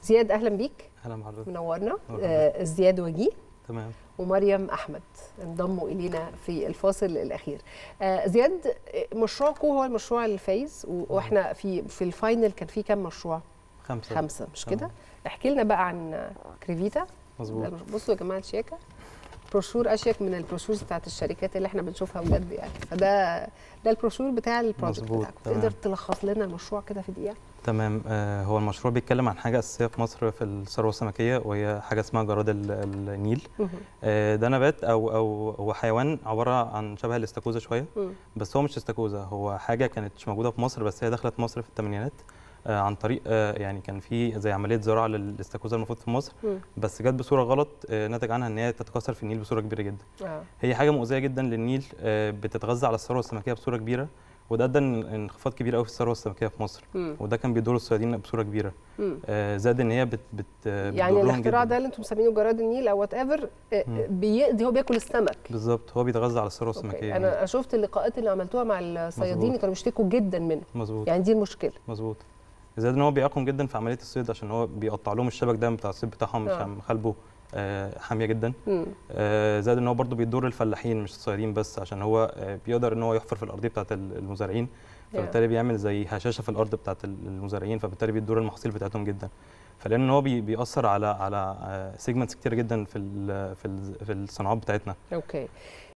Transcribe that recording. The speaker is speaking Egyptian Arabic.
زياد اهلا بيك اهلا بحضرتك منورنا مرحبا. آه زياد وجيه تمام ومريم احمد انضموا الينا في الفاصل الاخير آه زياد آه، مشروعكم هو المشروع الفايز و- واحنا في في الفاينل كان في كام مشروع خمسة خمسه مش تمام. كده احكي لنا بقى عن آه، كريفيتا مظبوط ده المش- بصوا يا جماعه الشياكه بروشور اشيك من البروشورز بتاعت الشركات اللي احنا بنشوفها بجد يعني فده ده البروشور بتاع البروجكت مظبوط، بتاعكم تمام. تقدر تلخص لنا المشروع كده في دقيقه تمام آه هو المشروع بيتكلم عن حاجة أساسية في مصر في الثروة السمكية وهي حاجة اسمها جراد ال- النيل مهم. آه ده نبات أو أو هو حيوان عبارة عن شبه الاستاكوزا شوية مم. بس هو مش استاكوزا هو حاجة كانت مش موجودة في مصر بس هي دخلت مصر في الثمانينات آه عن طريق آه يعني كان في زي عملية زراعة للاستاكوزا المفروض في مصر مم. بس جت بصورة غلط آه نتج عنها إن هي تتكاثر في النيل بصورة كبيرة جدا اه هي حاجه مؤذيه جدا للنيل آه، بتتغذى على الثروه السمكيه بصوره كبيره وده ادى إن- انخفاض كبير قوي في الثروه السمكيه في مصر مم. وده كان بيضر الصيادين بصوره كبيره مم. آه، زائد ان هي بت بت يعني بتضرهم الاختراع جداً. ده اللي انتم مسمينه جراد النيل او وات ايفر مم. بيقضي هو بياكل السمك بالظبط هو بيتغذى على الثروه السمكيه أوكي. يعني. انا شفت اللقاءات اللي عملتوها مع الصيادين مظبوط. كانوا بيشتكوا جدا منه مظبوط يعني دي المشكله مظبوط زائد ان هو بيعاقم جدا في عمليه الصيد عشان هو بيقطع لهم الشبك ده بتاع الصيد بتاعهم آه. عشان خلبه آه، حاميه جدا مم. آه، زائد ان هو برضه بيضر الفلاحين مش الصيادين بس عشان هو آه، بيقدر ان هو يحفر في الارضيه بتاعت المزارعين فبالتالي بيعمل زي هشاشه في الارض بتاعت المزارعين فبالتالي بيضر المحاصيل بتاعتهم جدا فلان هو بي- بيأثر على على سيجمنتس كتير جدا في ال في ال في الصناعات بتاعتنا اوكي